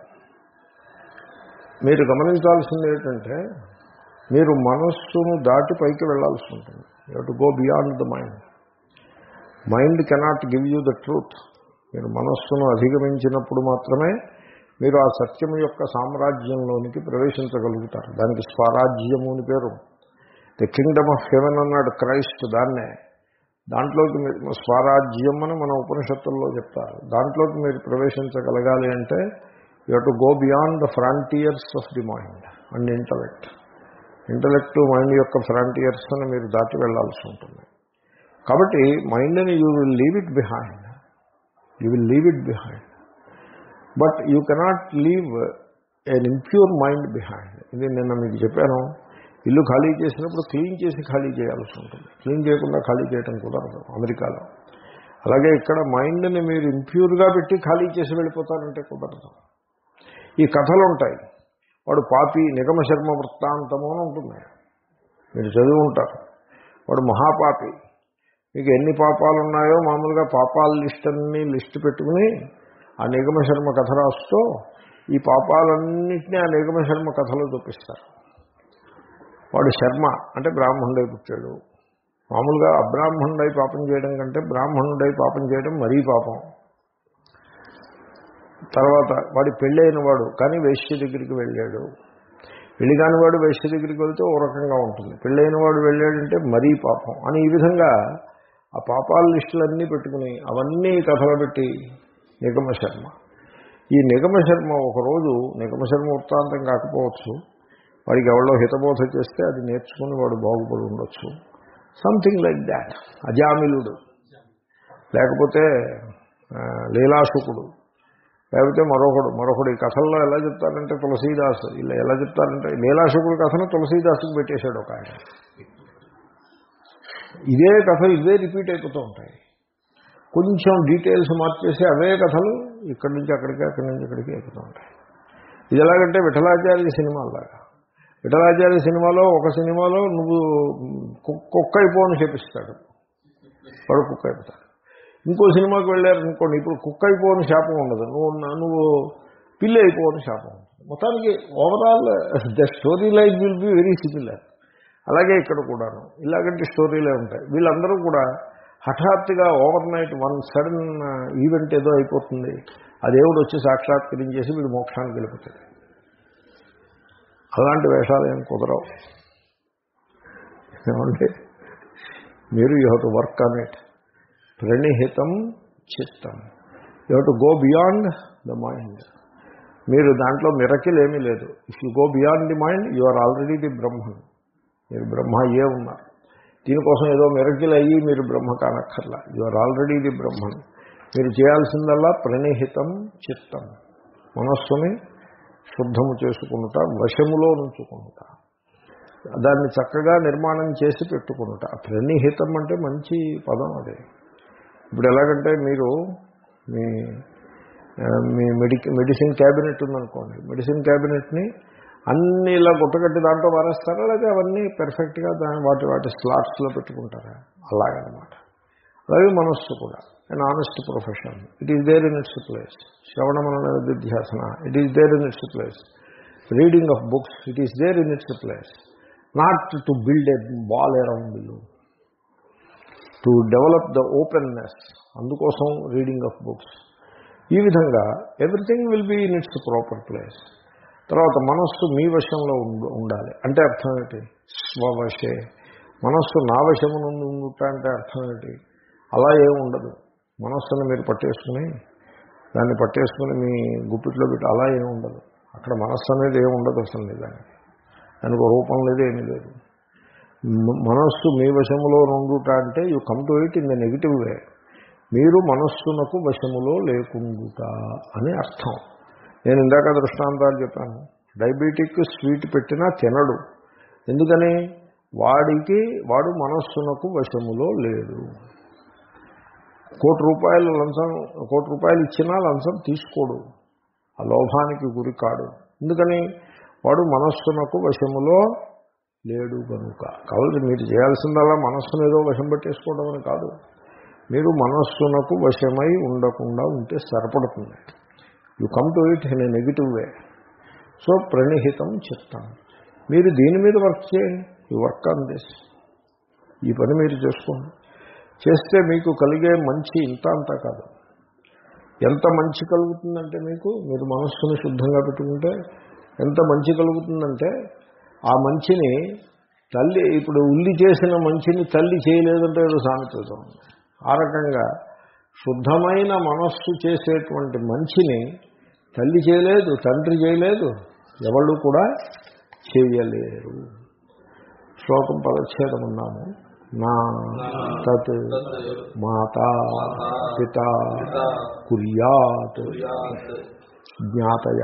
మీరు గమనించాల్సింది ఏంటంటే మీరు మనస్సును దాటి పైకి వెళ్ళాల్సి ఉంటుంది you to go beyond the mind mind cannot give you the truth మీరు మనస్సును అధిగమించినప్పుడు మాత్రమే మీరు ఆ సత్యం యొక్క సామ్రాజ్యంలోనికి ప్రవేశించగలుగుతారు దానికి స్వరాజ్యము అని పేరు ది కింగ్డమ్ ఆఫ్ హెవెన్ అన్నాడు క్రైస్ట్ దాన్నే దాంట్లోకి మీరు స్వరాజ్యం అని మన ఉపనిషత్తుల్లో చెప్తారు దాంట్లోకి మీరు ప్రవేశించగలగాలి అంటే you to go beyond the frontiers of the mind and intellect intellect mind యొక్క ఫ్రాంటియర్స్ అని మీరు దాటి వెళ్లాల్సి ఉంటుంది కాబట్టి మైండ్ని you will leave it behind you will leave it behind but you cannot leave an impure mind behind ఇది నిన్న మీకు చెప్పాను ఇల్లు ఖాళీ చేసినప్పుడు క్లీన్ చేసి ఖాళీ చేయాల్సి ఉంటుంది క్లీన్ చేయకుండా ఖాళీ చేయడం కుదరదు అమెరికాలో అలాగే ఇక్కడ మైండ్ని మీరు ఇంప్యూర్గా పెట్టి ఖాళీ చేసి వెళ్ళిపోతారంటే కుదరదు ఈ కథలు ఉంటాయి వాడు పాపి నిగమ శర్మ వృత్తాంతము అని ఉంటుంది మీరు చదివి ఉంటారు వాడు మహాపాపి మీకు ఎన్ని పాపాలు ఉన్నాయో మామూలుగా పాపాల లిస్ట్ అన్ని లిస్ట్ పెట్టుకుని ఆ నిగమ శర్మ కథ రాస్తూ ఈ పాపాలన్నింటినీ ఆ నిగమ శర్మ కథలో చూపిస్తారు వాడు శర్మ అంటే బ్రాహ్మణుడై పుట్టాడు మామూలుగా అబ్రాహ్మణుడై పాపం చేయడం కంటే బ్రాహ్మణుడై పాపం చేయడం మరీ పాపం తర్వాత వాడి పెళ్ళైన వాడు కానీ వేశ్య దగ్గరికి వెళ్ళాడు పెళ్లి కాని వాడు వేశ్య దగ్గరికి వెళ్తే ఓ రకంగా ఉంటుంది పెళ్ళైన వాడు వెళ్ళాడంటే మరీ పాపం అని ఈ విధంగా ఆ పాపాల లిస్టులన్నీ పెట్టుకుని అవన్నీ కథలు పెట్టి నిగమ శర్మ ఈ నిగమ శర్మ ఒకరోజు నిగమ శర్మ వృత్తాంతం కాకపోవచ్చు వాడికి ఎవరో హితబోధ చేస్తే అది నేర్చుకుని వాడు బాగుపడి ఉండొచ్చు సంథింగ్ లైక్ దాట్ అజామిలుడు లేకపోతే ఆ, లీలాశుకుడు లేకపోతే మరొకడు మరొకడు ఈ కథల్లో ఎలా చెప్తారంటే తులసీదాసు ఇలా ఎలా చెప్తారంటే లీలాశుకుడు కథను తులసీదాసుకు పెట్టేశాడు ఒక ఆయన ఇదే కథలు ఇవే రిపీట్ అయిపోతూ ఉంటాయి కొంచెం డీటెయిల్స్ మార్చేసి అవే కథలు ఇక్కడి నుంచి అక్కడికి అక్కడి నుంచి ఇక్కడికి ఎక్కుతూ ఉంటాయి ఇది ఎలాగంటే విఠలాచార్య సినిమాలాగా విఠలాచార్య సినిమాలో ఒక సినిమాలో నువ్వు కు- కుక్క అయిపోని చెప్పిస్తాడు వాడు కుక్క అయిపోతాడు ఇంకో సినిమాకి వెళ్ళారు అనుకోండి ఇప్పుడు కుక్క అయిపోని శాపం ఉండదు నువ్వు నువ్వు పిల్లి అయిపోని శాపం ఉంటుంది మొత్తానికి overall the story line will be very similar అలాగే ఇక్కడ కూడాను ఇలాగంటి స్టోరీలే ఉంటాయి వీళ్ళందరూ కూడా హఠాత్తుగా overnight one sudden event ఏదో అయిపోతుంది ఆ దేవుడు వచ్చి సాక్షాత్కరించేసి వీడు మోక్షానికి వెళ్ళిపోతాడు అలాంటి వేషాలు ఏం కుదరవు ఏమంటే మీరు you have to work on it ప్రణిహితం చిత్తం you have to go beyond the mind మీరు దాంట్లో మిరకిల్ ఏమీ లేదు if you go beyond the mind you are already the Brahman మీరు బ్రహ్మ అయ్యే ఉన్నారు దీనికోసం ఏదో మెరకిల్ అయ్యి మీరు బ్రహ్మ కానక్కర్లా you are already the Brahman మీరు చేయాల్సిందల్లా ప్రణిహితం చిత్తం మనస్సుని శుద్ధము చేసుకుంటా వశములో నుంచుకుంటా దాన్ని చక్కగా నిర్మాణం చేసి పెట్టుకుంటా ప్రణిహితం అంటే మంచి పదం అదే ఇప్పుడు ఎలాగంటే మీరు మీ ఆ, మీ మెడిక మెడిసిన్ క్యాబినెట్ ఉందనుకోండి మెడిసిన్ క్యాబినెట్ని అన్ని ఇలా గుట్టగట్టి దాంట్లో మారేస్తారా లేదా అవన్నీ పెర్ఫెక్ట్గా దాని వాటి వాటి స్లాట్స్లో పెట్టుకుంటారా అలాగనమాట అలాగే మనస్సు కూడా and honest profession it is there in its place శ్రవణ మన విధ్యాసన it is there in its place reading of books it is there in its place not to build a wall around you to develop the openness అందుకోసం reading of books ఈ విధంగా everything will be in its proper place తర్వాత మనస్సు మీ వశంలో ఉండ- ఉండాలి అంటే అర్థం ఏంటి స్వవశే మనస్సు నా వశమునందు ఉండుట అంటే అర్థం ఏంటి అలా ఏమి ఉండదు మనస్సును మీరు పట్టేసుకుని దాన్ని పట్టేసుకుని మీ గుప్పిట్లో పెట్టి అలా ఏమి ఉండదు అక్కడ మనస్సు అనేది ఏమి ఉండదు అసలు నిజానికి దానికి ఒక రూపం లేదు ఏమీ లేదు మ- మనస్సు మీ వశములో నుండుట అంటే you come to it in the negative way మీరు మనస్సునకు వశములో లేకుండుట అని అర్థం నేను ఇందాక దృష్టాంతాలు చెప్పాను డయాబెటిక్ స్వీట్ పెట్టినా తినడు ఎందుకని వాడికి వాడు మనస్సునకు వశములో లేడు కోటి రూపాయలు లంచం కోటి రూపాయలు ఇచ్చినా లంచం తీసుకోడు ఆ లోభానికి గురి కాడు ఎందుకని వాడు మనస్సునకు వశములో లేడు కనుక కాబట్టి మీరు చేయాల్సిందల్లా మనస్సును ఏదో వశం పట్టేసుకోవడం అని కాదు మీరు మనస్సునకు వశమై ఉండకుండా ఉంటే సరిపడుతుంది you come to it in a negative way so ప్రణిహితం చిత్తం మీరు దీని మీద వర్క్ చేయండి ఈ వర్క్ ఆన్ దిస్ ఈ పని మీరు చేసుకోండి చేస్తే మీకు కలిగే మంచి ఇంత అంతా కాదు ఎంత మంచి కలుగుతుందంటే మీకు మీరు మనస్సును శుద్ధంగా పెట్టుకుంటే ఎంత మంచి కలుగుతుందంటే ఆ మంచిని తల్లి ఇప్పుడు ఉల్లి చేసిన మంచిని తల్లి చేయలేదంటే ఏదో సామెత ఉంది ఆ రకంగా శుద్ధమైన మనస్సు చేసేటువంటి మంచిని తల్లి చేయలేదు తండ్రి చేయలేదు ఎవళ్ళు కూడా చేయలేరు శ్లోకం పదచ్ఛేదం ఉన్నాము నా తత్ మాత పిత కుర్యాత్ జ్ఞాతయ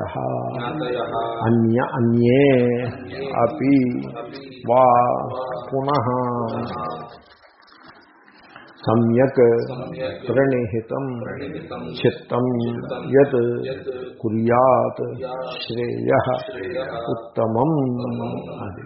అన్య అన్యే అపి వా పునః సమ్యక్ ప్రణిహితం చిత్తం యత్ కుర్యాత్ శ్రేయ ఉత్తమం అది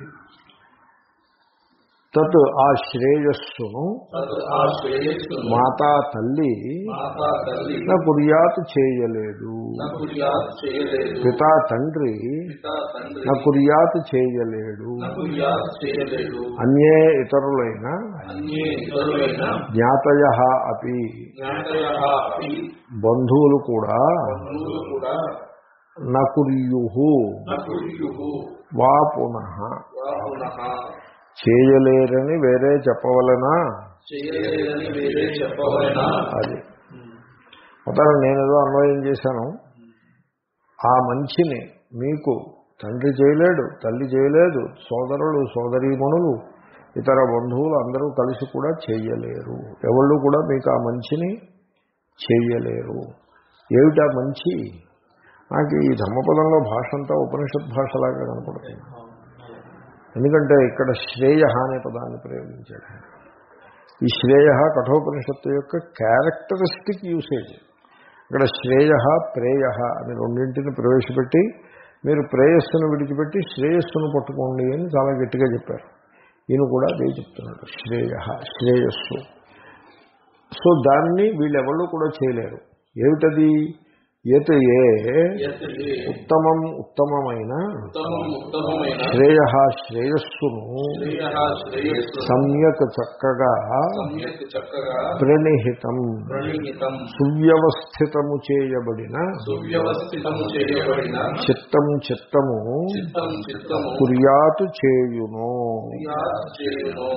తత్ ఆ శ్రేయస్సును ఆ శ్రేయస్సును మాతా తల్లి మాతా తల్లి నా కుర్యాత్ చేయలేదు నా కుర్యాత్ చేయలేదు పితా తండ్రి పితా తండ్రి నా కుర్యాత్ చేయలేడు నా కుర్యాత్ చేయలేదు అన్యే ఇతరులైన అన్యే ఇతరులైన జ్ఞాతయ అపి జ్ఞాతయ అపి బంధువులు కూడా బంధువులు కూడా నా కుర్యు నా కుర్యుః వా పునః వా పునః చేయలేరని వేరే చెప్పవలనా చేయలేదని వేరే చెప్పవలనా అది మొత్తం నేనేదో అన్వయం చేశాను ఆ మంచిని మీకు తండ్రి చేయలేడు తల్లి చేయలేదు సోదరులు సోదరీమణులు ఇతర బంధువులు అందరూ కలిసి కూడా చేయలేరు ఎవళ్ళు కూడా మీకు ఆ మంచిని చేయలేరు ఏమిటా మంచి నాకు ఈ ధర్మపదంలో భాష అంతా ఉపనిషత్ భాషలాగా కనపడుతుంది ఎందుకంటే ఇక్కడ శ్రేయ అనే పదాన్ని ప్రయోగించాడు ఈ శ్రేయ కఠోపనిషత్తు యొక్క క్యారెక్టరిస్టిక్ యూసేజ్ ఇక్కడ శ్రేయ ప్రేయ అని రెండింటిని ప్రవేశపెట్టి మీరు ప్రేయస్సును విడిచిపెట్టి శ్రేయస్సును పట్టుకోండి అని చాలా గట్టిగా చెప్పారు ఈయన కూడా అదే చెప్తున్నాడు శ్రేయ శ్రేయస్సు సో దాన్ని వీళ్ళెవళ్ళు కూడా చేయలేరు ఏమిటది ఏత ఏ యత్ ఏ ఉత్తమం ఉత్తమమైన ఉత్తమం ఉత్తమమైన శ్రేయ శ్రేయస్సును శ్రేయ శ్రేయస్సు సమ్యక్ చక్కగా సమ్యక్ చక్కగా ప్రణిహితం ప్రణీతం సువ్యవస్థితము చేయబడిన సువ్యవస్థితము చేయబడిన చిత్తం చిత్తము చిత్తం చిత్తము కుర్యాతు చేయును క్రియాత్ చేయును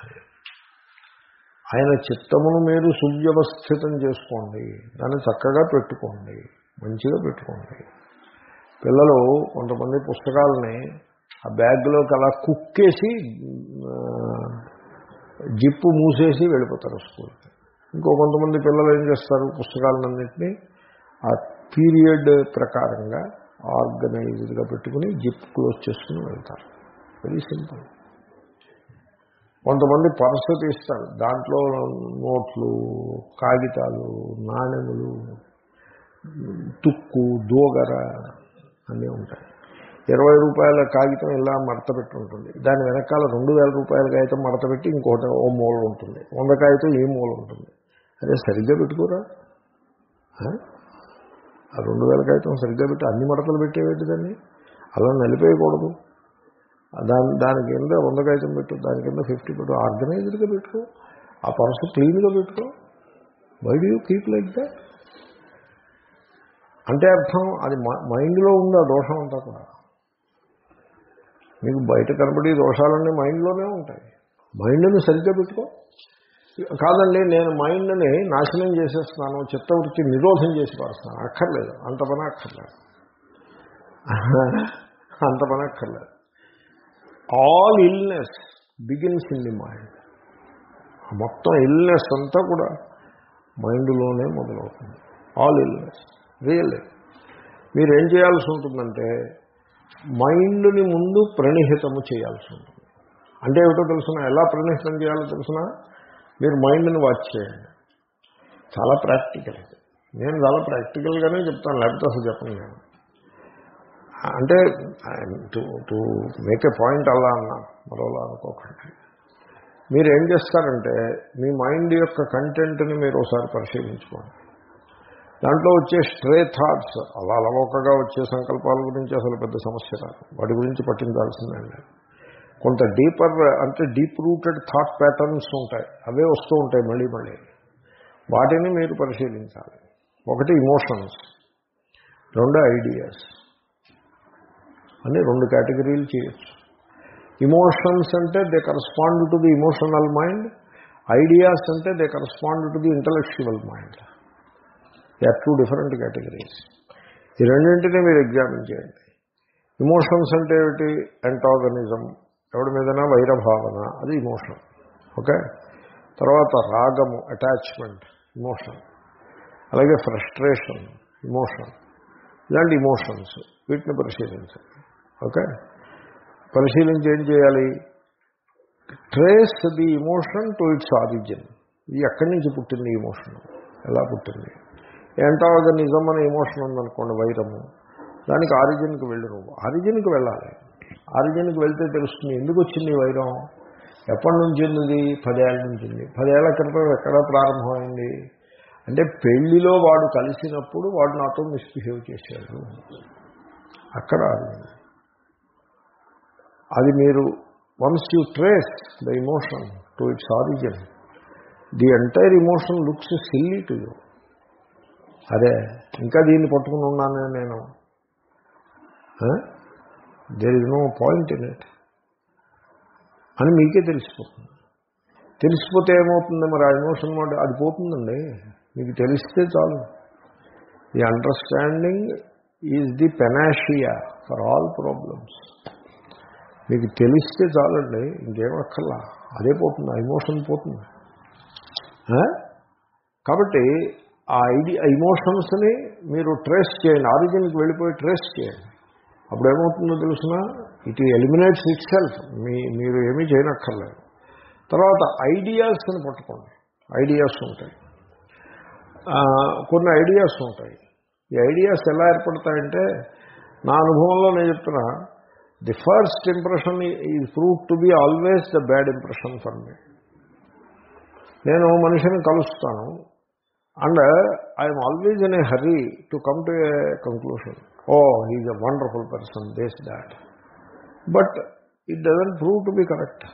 ఆయన చిత్తమును మీరు సువ్యవస్థితం చేసుకోండి దాన్ని చక్కగా పెట్టుకోండి మంచిగా పెట్టుకోండి పిల్లలు కొంతమంది పుస్తకాలని ఆ బ్యాగ్లోకి అలా కుక్కేసి ఆ, జిప్పు మూసేసి వెళ్ళిపోతారు స్కూల్కి ఇంకో కొంతమంది పిల్లలు ఏం చేస్తారు పుస్తకాలన్నింటినీ ఆ పీరియడ్ ప్రకారంగా ఆర్గనైజ్డ్గా పెట్టుకుని జిప్ క్లోజ్ చేసుకుని వెళ్తారు వెరీ సింపుల్ కొంతమంది పర్సు తీస్తారు దాంట్లో నోట్లు కాగితాలు నాణెములు తుక్కు దోగర అన్నీ ఉంటాయి ఇరవై రూపాయల కాగితం ఇలా మడత పెట్టి ఉంటుంది దాని వెనకాల రెండు వేల రూపాయల కాగితం మడత పెట్టి ఇంకోటి ఓ మూల ఉంటుంది వంద కాగితం ఈ మూల ఉంటుంది అదే సరిగ్గా పెట్టుకోరా ఆ? ఆ రెండు వేల కాగితం సరిగ్గా పెట్టి అన్ని మడతలు పెట్టేవేంటి దాన్ని అలా నలిపేయకూడదు దాని దాని కింద వంద కాగితం పెట్టు దాని కింద ఫిఫ్టీ పెట్టు ఆర్గనైజ్డ్గా పెట్టుకో ఆ పర్సు క్లీన్గా పెట్టుకో why do you keep like that అంటే అర్థం అది మ- మైండ్లో ఉంది ఆ దోషం అంతా కూడా మీకు బయట కనబడి దోషాలన్నీ మైండ్లోనే ఉంటాయి మైండ్ని సరిగ్గా పెట్టుకో కాదండి నేను మైండ్ని నాశనం చేసేస్తున్నాను చిత్తవృత్తి నిరోధం చేసి పారుస్తున్నాను అక్కర్లేదు అంత పని అక్కర్లేదు అంత పని అక్కర్లేదు all illness begins in the mind మొత్తం ఇల్నెస్ అంతా కూడా మైండ్లోనే మొదలవుతుంది ఆల్ ఇల్నెస్ రియల్లీ మీరు ఏం చేయాల్సి ఉంటుందంటే మైండ్ని ముందు ప్రణిహితము చేయాల్సి ఉంటుంది అంటే ఏమిటో తెలుసిన ఎలా ప్రణిహితం చేయాలో తెలుసిన మీరు మైండ్ని వాచ్ చేయండి చాలా ప్రాక్టికల్ ఇది నేను చాలా ప్రాక్టికల్గానే చెప్తాను లేకపోతే అసలు చెప్పను నేను అంటే to to make a point అలా అన్నా మరోలా అనుకోకండి మీరు ఏం చేస్తారంటే మీ మైండ్ యొక్క కంటెంట్ని మీరు ఒకసారి పరిశీలించుకోండి దాంట్లో వచ్చే స్ట్రే థాట్స్ అలా అలవోకగా వచ్చే సంకల్పాల గురించి అసలు పెద్ద సమస్య రాదు వాటి గురించి పట్టించాల్సిందే లేదు కొంత డీపర్ అంటే డీప్ రూటెడ్ థాట్ ప్యాటర్న్స్ ఉంటాయి అవే వస్తూ ఉంటాయి మళ్ళీ మళ్ళీ వాటిని మీరు పరిశీలించాలి ఒకటి ఇమోషన్స్ రెండు ఐడియాస్ అని రెండు కేటగిరీలు చేయొచ్చు ఇమోషన్స్ అంటే they correspond to the emotional mind ideas అంటే they correspond to the intellectual mind they are two different categories ఈ రెండింటినీ మీరు ఎగ్జామిన్ చేయండి ఇమోషన్స్ అంటే ఏమిటి ఎంటాగనిజం ఎవడి మీదైనా వైరభావన అది ఇమోషన్ ఓకే తర్వాత రాగము అటాచ్మెంట్ ఇమోషన్ అలాగే ఫ్రస్ట్రేషన్ ఇమోషన్ ఇలాంటి ఇమోషన్స్ వీటిని పరిశీలించండి ఓకే పరిశీలించి ఏం చేయాలి trace the emotion to its origin ఇది ఎక్కడి నుంచి పుట్టింది ఇమోషన్ ఎలా పుట్టింది యాంటాగనిజం అనే ఇమోషన్ ఉందనుకోండి వైరము దానికి ఆరిజిన్కి వెళ్ళి నువ్వు ఆరిజిన్కి వెళ్ళాలి ఆరిజిన్కి వెళ్తే తెలుస్తుంది ఎందుకు వచ్చింది ఈ వైరం ఎప్పటి నుంచి ఉన్నది పదేళ్ళ నుంచి ఉంది పదేళ్ల క్రితం ఎక్కడ ప్రారంభమైంది అంటే పెళ్లిలో వాడు కలిసినప్పుడు వాడు నాతో మిస్బిహేవ్ చేశాడు అక్కడ ఆరిజిన్ అది మీరు once you trace the emotion to its origin the entire emotion looks silly to you అదే ఇంకా దీన్ని పట్టుకుని ఉన్నానే నేను there is no point in it అని మీకే తెలిసిపోతుంది తెలిసిపోతే ఏమవుతుంది మరి ఆ ఎమోషన్ మాట అది పోతుందండి మీకు తెలిస్తే చాలు the understanding is the panacea for all problems మీకు తెలిస్తే చాలండి ఇంకేం అక్కర్లా అదే పోతుంది ఆ ఎమోషన్ పోతుంది ఆ? కాబట్టి ఆ ఐడి ఆ ఇమోషన్స్ని మీరు ట్రేస్ చేయండి ఆరిజిన్కి వెళ్ళిపోయి ట్రేస్ చేయండి అప్పుడు ఏమవుతుందో తెలుసిన ఇట్ ఎలిమినేట్స్ ఇట్ సెల్ఫ్ మీ మీరు ఏమీ చేయనక్కర్లేదు తర్వాత ఐడియాస్ని పట్టుకోండి ఐడియాస్ ఉంటాయి ఆ, కొన్ని ఐడియాస్ ఉంటాయి ఈ ఐడియాస్ ఎలా ఏర్పడతాయంటే నా అనుభవంలో నేను చెప్తున్నా the first impression is prove to be always the bad impression for మీ నేను మనిషిని కలుస్తాను and I'm always in a hurry to come to a conclusion oh he's a wonderful person this that but it doesn't prove to be correct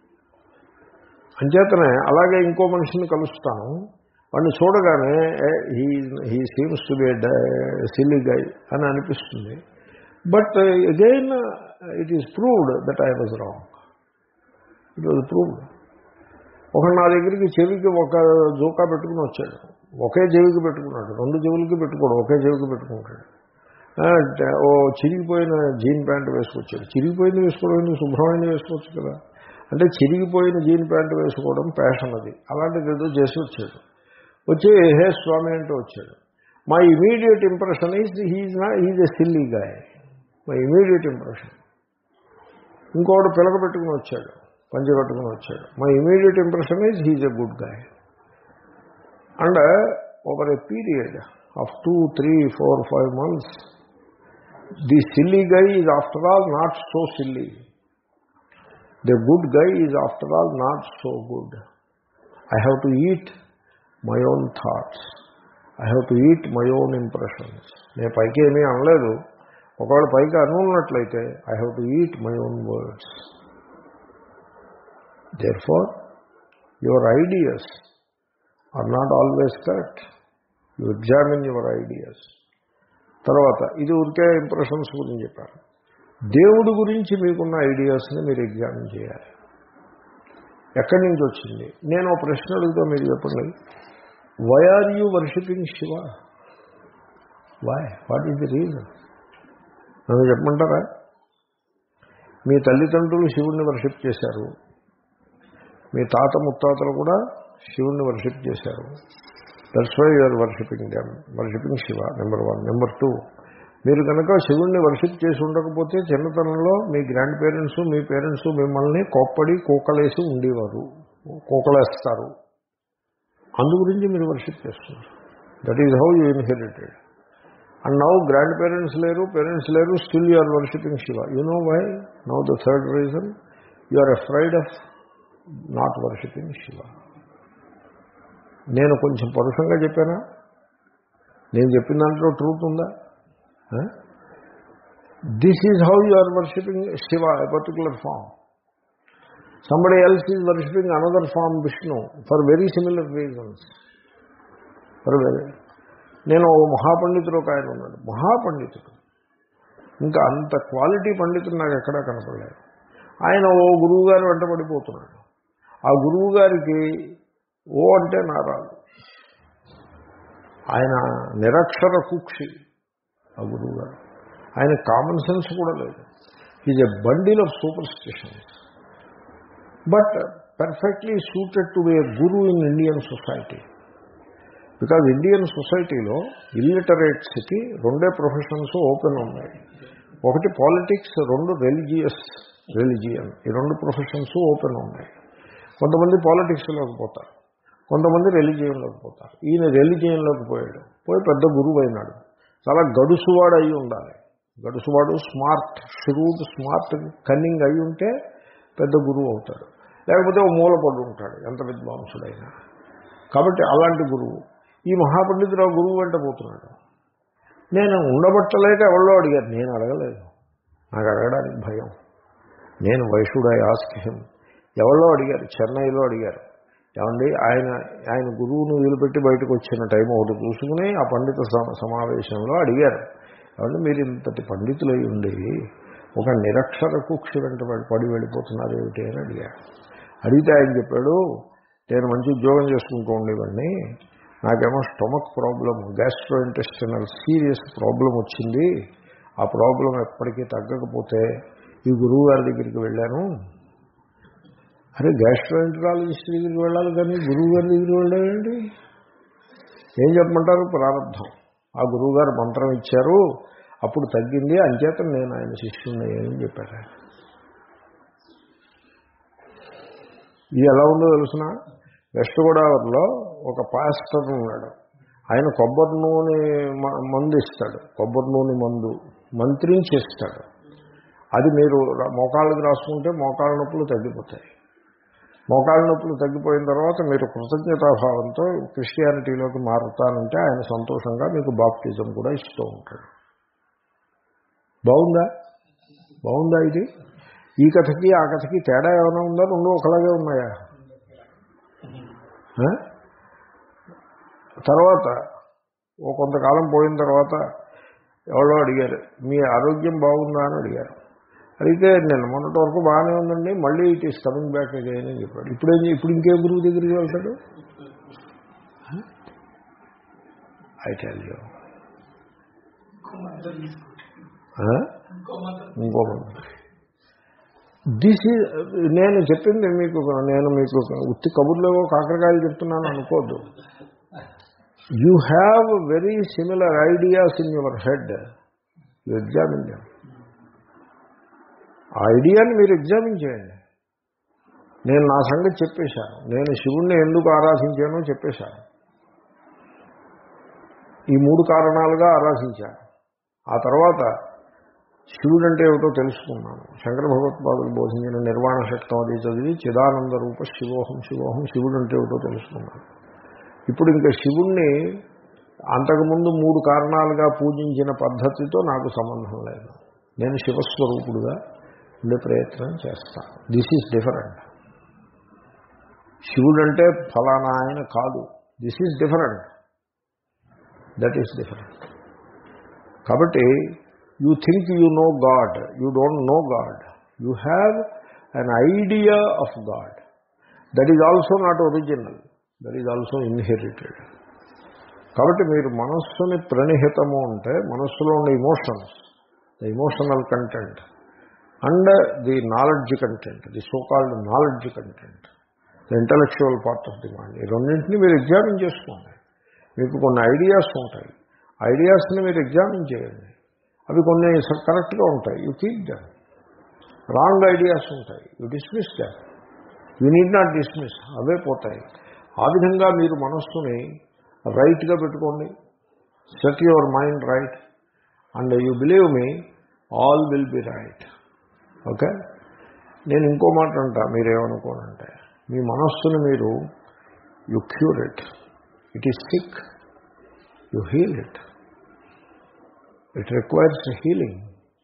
అంచేతనే అలాగే ఇంకో మనిషిని కలుస్తాను వాడిని చూడగానే he he seems to be silly guy అని అనిపిస్తుంది but again it is proved that I was wrong it was proved ఒకడు నా దగ్గరికి చెవికి ఒక జోకా పెట్టుకుని వచ్చాడు ఒకే చెవికి పెట్టుకున్నాడు రెండు చెవులకి పెట్టుకోడు ఒకే చెవికి పెట్టుకుంటాడు ఆ, ఓ చిరిగిపోయిన జీన్ ప్యాంట్ వేసుకొచ్చాడు చిరిగిపోయింది వేసుకోవడం శుభ్రమైనది వేసుకోవచ్చు కదా అంటే చిరిగిపోయిన జీన్ ప్యాంట్ వేసుకోవడం ప్యాషన్ అది అలాంటిది ఏదో చేసి వచ్చాడు వచ్చి హే స్వామి అంటూ వచ్చాడు మా ఇమీడియట్ ఇంప్రెషన్ ఈజ్ హీజ్ నా is a silly guy my immediate impression ఇంకోటి పిలక పెట్టుకుని వచ్చాడు పంచి కట్టుకుని వచ్చాడు my immediate impression is he's a good guy and over a period of two three four five months the silly guy is after all not so silly the good guy is after all not so good I have to eat my own thoughts I have to eat my own impressions నేను పైకి ఏమీ అనలేదు ఒకవేళ పైకి అనున్నట్లయితే I have to eat my own words therefore your ideas are not always correct you examine your ideas తర్వాత ఇది ఊరికే ఇంప్రెషన్స్ గురించి చెప్పారు దేవుడి గురించి మీకున్న ఐడియాస్ని మీరు ఎగ్జామిన్ చేయాలి ఎక్కడి నుంచి వచ్చింది నేను ఒక ప్రశ్న అడుగుతా మీరు చెప్పండి why are you worshipping Shiva why what is the reason నన్ను చెప్పమంటారా మీ తల్లిదండ్రులు శివుణ్ణి వర్షిప్ చేశారు మీ తాత ముత్తాతలు కూడా శివుణ్ణి వర్షిప్ చేశారు that's why you're worshipping them worshipping Shiva number one number two మీరు కనుక శివుణ్ణి వర్షిప్ చేసి ఉండకపోతే చిన్నతనంలో మీ గ్రాండ్ పేరెంట్స్ మీ పేరెంట్స్ మిమ్మల్ని కోప్పడి కూకలేసి ఉండేవారు కూకలేస్తారు అందు గురించి మీరు వర్షిప్ చేస్తున్నారు that is how you inherited and now grandparents లేరు పేరెంట్స్ లేరు still you are worshipping Shiva you know why now the third reason you are afraid of not worshipping Shiva నేను కొంచెం పరుషంగా చెప్పానా నేను చెప్పిన దాంట్లో ట్రూత్ ఉందా this is how you are worshipping Shiva a particular form somebody else is worshipping another form Vishnu for very similar reasons for very నేను ఓ మహాపండితుడు ఒక ఆయన ఉన్నాడు మహాపండితుడు ఇంకా అంత క్వాలిటీ పండితుడు నాకు ఎక్కడా కనపడలేదు ఆయన ఓ గురువు గారు వెంటబడిపోతున్నాడు ఆ గురువు గారికి ఓ అంటే నారాలు ఆయన నిరక్షర కుక్షి ఆ గురువు గారు ఆయన కామన్ సెన్స్ కూడా లేదు is a bundle of superstitions but perfectly suited to a guru in Indian society because Indian సొసైటీలో ఇల్లిటరేట్స్కి రెండే ప్రొఫెషన్స్ ఓపెన్ ఉన్నాయి ఒకటి పాలిటిక్స్ రెండు రిలీజియస్ రిలీజియన్ ఈ రెండు ప్రొఫెషన్స్ ఓపెన్ ఉన్నాయి కొంతమంది పాలిటిక్స్లోకి పోతారు కొంతమంది రిలీజియన్లోకి పోతారు ఈయన రిలీజియన్లోకి పోయాడు పోయి పెద్ద గురువు అయినాడు చాలా గడుసువాడు అయి ఉండాలి గడుసువాడు స్మార్ట్ ష్రూడ్ స్మార్ట్ కన్నింగ్ అయి ఉంటే పెద్ద గురువు అవుతాడు లేకపోతే ఓ మూలపడి ఉంటాడు ఎంత విద్వాంసుడైనా కాబట్టి అలాంటి గురువు ఈ మహాపండితుడు ఆ గురువు వెంట పోతున్నాడు నేను ఉండబట్టలేక ఎవరో అడిగారు నేను అడగలేదు నాకు అడగడానికి భయం నేను వైషుడ్ ఐ ఆస్క్ హిమ్ ఎవరో అడిగారు చెన్నైలో అడిగారు ఏమండి ఆయన ఆయన గురువును వదిలిపెట్టి బయటకు వచ్చిన టైం ఒకటి చూసుకుని ఆ పండిత సమ- సమావేశంలో అడిగారు ఏమంటే మీరు ఇంతటి పండితులై ఉండి ఒక నిరక్షర కుక్షి వెంట పడి- పడి వెళ్ళిపోతున్నారు ఏమిటి అని అడిగారు అడిగితే ఆయన చెప్పాడు నేను మంచి ఉద్యోగం చేసుకుంటూ ఉండేవాడిని నాకేమో stomach problem gastrointestinal serious problem వచ్చింది ఆ ప్రాబ్లం ఎప్పటికీ తగ్గకపోతే ఈ గురువు గారి దగ్గరికి వెళ్ళాను అరే గ్యాస్ట్రోఎంట్రాలజిస్ట్ దగ్గరికి వెళ్ళాలి కానీ గురువు గారి దగ్గరికి వెళ్ళాలండి ఏం చెప్పమంటారు ప్రారంభం ఆ గురువు గారు మంత్రం ఇచ్చారు అప్పుడు తగ్గింది అంచేత నేను ఆయన శిష్యుని అని చెప్పారు ఆయన. ఇది ఎలా ఉందో తెలుసిన వెస్ట్ గోదావరిలో ఒక పాస్టర్ ఉన్నాడు ఆయన కొబ్బరి నూనె మ- మందు ఇస్తాడు కొబ్బరి నూనె మందు మంత్రించి ఇస్తాడు అది మీరు రా- మోకాళ్ళకి రాసుకుంటే మోకాళ్ళ నొప్పులు తగ్గిపోతాయి మోకాళ్ళ నొప్పులు తగ్గిపోయిన తర్వాత మీరు కృతజ్ఞతాభావంతో క్రిస్టియానిటీలోకి మారుతానంటే ఆయన సంతోషంగా మీకు బాప్టిజం కూడా ఇస్తూ ఉంటాడు బాగుందా బాగుందా ఇది ఈ కథకి ఆ కథకి తేడా ఏమైనా ఉందా రెండు ఒకలాగే ఉన్నాయా ఆ? తర్వాత ఓ కొంతకాలం పోయిన తర్వాత ఎవరో అడిగారు మీ ఆరోగ్యం బాగుందా అని అడిగారు అడిగితే నేను మొన్నటి వరకు బాగానే ఉందండి మళ్ళీ it is coming back again అని చెప్పాడు ఇప్పుడు ఏం ఇప్పుడు ఇంకే గురువు దగ్గరికి వెళ్తాడు ఐ టెల్ యూ ఇంకో మంది దిస్ ఈజ్ నేను చెప్పింది మీకు నేను మీకు ఉత్తి కబుర్లేవో కాకరకాయలు చెప్తున్నాను అనుకోద్దు you have very similar ideas in your head you examine them ఆ ఐడియాని మీరు ఎగ్జామిన్ చేయండి నేను నా సంగతి చెప్పేశాను నేను శివుణ్ణి ఎందుకు ఆరాధించానో చెప్పేశాను ఈ మూడు కారణాలుగా ఆరాధించాను ఆ తర్వాత శివుడు అంటే ఏమిటో తెలుసుకున్నాను శంకర భగవత్పాదులు బోధించిన నిర్వాణ శక్తం అది చదివి చిదానంద రూప శివోహం శివోహం శివుడు అంటే ఏమిటో తెలుసుకున్నాను ఇప్పుడు ఇంకా శివుణ్ణి అంతకుముందు మూడు కారణాలుగా పూజించిన పద్ధతితో నాకు సంబంధం లేదు నేను శివస్వరూపుడుగా ఉండే ప్రయత్నం చేస్తాను దిస్ ఈజ్ డిఫరెంట్ శివుడు అంటే ఫలానా ఆయన కాదు this is different that is different కాబట్టి you think you know God you don't know God you have an idea of God that is also not original that is also inherited కాబట్టి మీరు మనస్సుని ప్రణిహితము అంటే మనస్సులో ఉండే emotions the emotional content and the knowledge content the so called knowledge content the intellectual part of the mind ఈ రెండింటిని మీరు ఎగ్జామిన్ చేసుకోండి మీకు కొన్ని ఐడియాస్ ఉంటాయి ఐడియాస్ని మీరు ఎగ్జామిన్ చేయండి అవి కొన్ని కరెక్ట్గా ఉంటాయి you keep them wrong ideas ఉంటాయి you dismiss them you need not dismiss అవే పోతాయి ఆ విధంగా మీరు మనస్సుని రైట్గా పెట్టుకోండి set your mind right and you believe me all will be right okay నేను ఇంకో మాట అంటా మీరేమనుకోనంటే మీ మనస్సుని మీరు you cure it it is sick you heal it it requires healing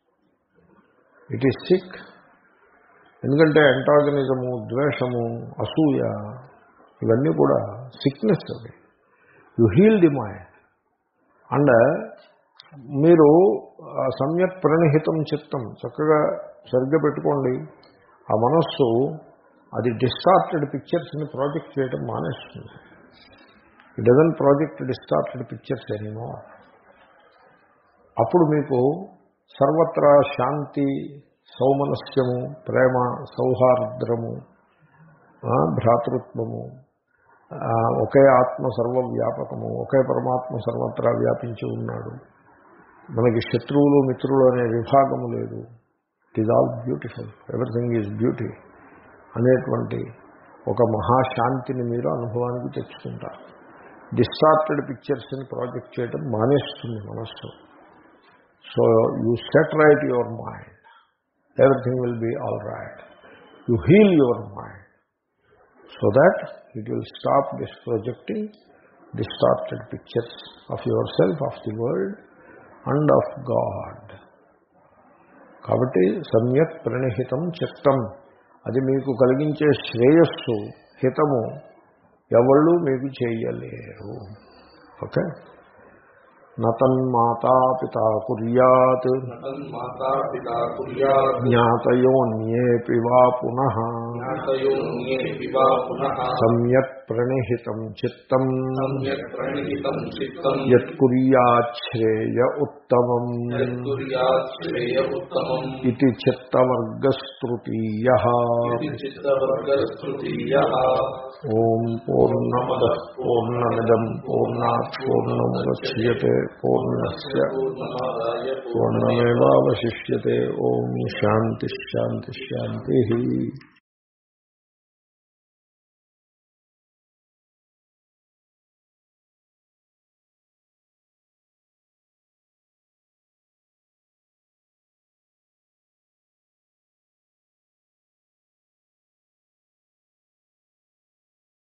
it is sick ఎందుకంటే ఎంటాగనిజము ద్వేషము అసూయ ఇవన్నీ కూడా సిక్నెస్ అవి you heal the mind and మీరు ఆ సమ్యక్ ప్రణిహితం చిత్తం చక్కగా సరిగ్గా పెట్టుకోండి ఆ మనస్సు అది డిస్టార్టెడ్ పిక్చర్స్ని ప్రాజెక్ట్ చేయడం మానేస్తుంది it doesn't project distorted pictures ఎనీమో అప్పుడు మీకు సర్వత్రా శాంతి సౌమనస్యము ప్రేమ సౌహార్ద్రము ఆ, భ్రాతృత్వము ఆ, ఒకే ఆత్మ సర్వవ్యాపకము ఒకే పరమాత్మ సర్వత్రా వ్యాపించి ఉన్నాడు మనకి శత్రువులు మిత్రులు అనే విభాగము లేదు it is all beautiful everything is beauty అనేటువంటి ఒక మహాశాంతిని మీరు అనుభవానికి తెచ్చుకుంటారు డిస్టార్టెడ్ పిక్చర్స్ని ప్రాజెక్ట్ చేయడం మానేస్తుంది మనస్సు so you set right your mind everything will be all right you heal your mind so that it will stop this projecting distorted pictures of yourself, of the world and of God. కాబట్టి సమ్యక్ ప్రణిహితం చిత్తం అది మీకు కలిగించే శ్రేయస్సు హితము ఎవళ్ళు మీకు చేయలేరు ఓకే నతన్మాతా పితా కుర్యాత్ నతన్మాతా పితా కుర్యాత్ జ్ఞాతయోన్యేపి వా పునః జ్ఞాతయోన్యే వివా పునః సమ్యక్ ప్రణిహితం చిత్తం సమ్యక్ ప్రణిహితం చిత్తం యత్కుర్యాశ్రేయ ఉత్తమం యత్కుర్యాత్ శ్రేయ ఉత్తమం ఇది చిత్తవర్గస్తృతీయ ఇది చిత్తవర్గస్తృతీయః ఓం పూర్ణమద పూర్ణమిదం పూర్ణాత్ పూర్ణముద్యతే పూర్ణస్య పూర్ణమాదాయ పూర్ణమేవాశిష్యతే ఓం శాంతి శాంతి శాంతి